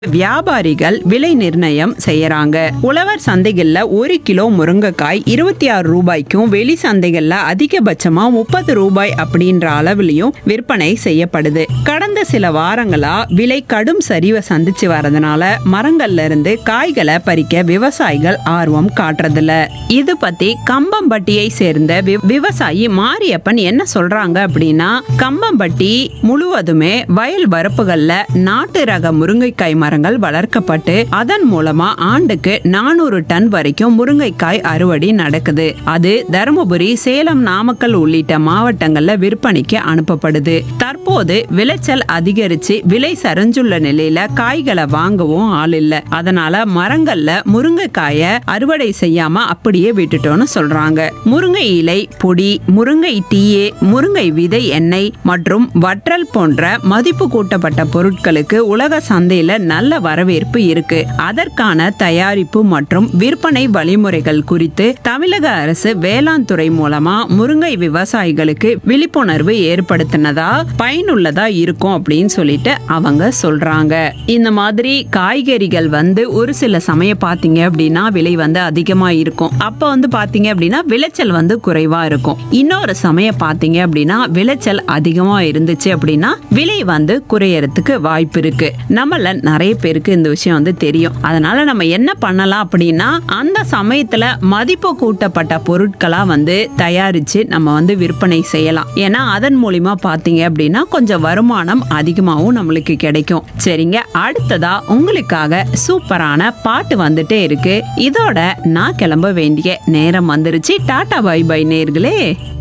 வியாபாரிகள் விலை நிர்ணயம் செய்யறாங்க உழவர் சந்தைகள்ல ஒரு கிலோ முருங்கைக்காய் இருபத்தி ஆறு ரூபாய்க்கும் வெளி சந்தைகள்ல அதிகபட்சமா முப்பது ரூபாய் அப்படின்ற அளவுலயும் விற்பனை செய்யப்படுது கடந்த சில வாரங்களா விலை கடும் சரிவை சந்திச்சு வரதுனால மரங்கள்ல இருந்து காய்களை பறிக்க விவசாயிகள் ஆர்வம் காட்டுறதில்ல இது பத்தி கம்பம்பட்டியை சேர்ந்த வி- விவசாயி மாரியப்பன் என்ன சொல்றாங்க அப்படின்னா கம்பம்பட்டி முழுவதுமே வயல் வரப்புகள்ல நாட்டு ரக முருங்கைக்காய் மரங்கள் வளர்க்கப்பட்டு அதன் மூலமா ஆண்டுக்கு நானூறு டன் வரைக்கும் முருங்கைக்காய் அறுவடை நடக்குது அது தருமபுரி சேலம் நாமக்கல் உள்ளிட்ட மாவட்டங்கள்ல விற்பனைக்கு அனுப்பப்படுது தற்போது விளைச்சல் அதிகரிச்சு விலை சரிஞ்சுள்ள நிலையில காய்களை வாங்கவும் ஆள் இல்ல அதனால மரங்கள்ல முருங்கைக்காய அறுவடை செய்யாம அப்படியே விட்டுட்டோம்னு சொல்றாங்க முருங்கை இலை பொடி முருங்கை டீயே முருங்கை விதை எண்ணெய் மற்றும் வற்றல் போன்ற மதிப்பு கூட்டப்பட்ட பொருட்களுக்கு உலக சந்தையில நல்ல வரவேற்பு இருக்கு அதற்கான தயாரிப்பு மற்றும் விற்பனை வழிமுறைகள் குறித்து தமிழக அரசு வேளாண் துறை மூலமா முருங்கை விவசாயிகளுக்கு விழிப்புணர்வு ஏற்படுத்தினதா பயனுள்ளதா இருக்கும் அப்படின்னு சொல்லிட்டு அவங்க சொல்றாங்க இந்த மாதிரி காய்கறிகள் வந்து ஒரு சில சமயம் பாத்தீங்க அப்படின்னா விலை வந்து அதிகமா இருக்கும் அப்ப வந்து பாத்தீங்க அப்படின்னா விளைச்சல் வந்து குறைவா இருக்கும் இன்னொரு சமயம் பாத்தீங்க அப்படின்னா விளைச்சல் அதிகமா இருந்துச்சு அப்படின்னா விலை வந்து குறையறதுக்கு வாய்ப்பு இருக்கு நம்மள நிறைய பேருக்கு இந்த விஷயம் வந்து தெரியும் அதனால நம்ம என்ன பண்ணலாம் அப்படின்னா அந்த சமயத்துல மதிப்பு கூட்டப்பட்ட பொருட்களா வந்து தயாரிச்சு நம்ம வந்து விற்பனை செய்யலாம் ஏன்னா அதன் மூலியமா பாத்தீங்க அப்படின்னா கொஞ்சம் வருமானம் அதிகமாகவும் நம்மளுக்கு கிடைக்கும் சரிங்க அடுத்ததா உங்களுக்காக சூப்பரான பாட்டு வந்துட்டே இருக்கு இதோட நான் கிளம்ப வேண்டிய நேரம் வந்துருச்சு டாடா பை பை நேர்களே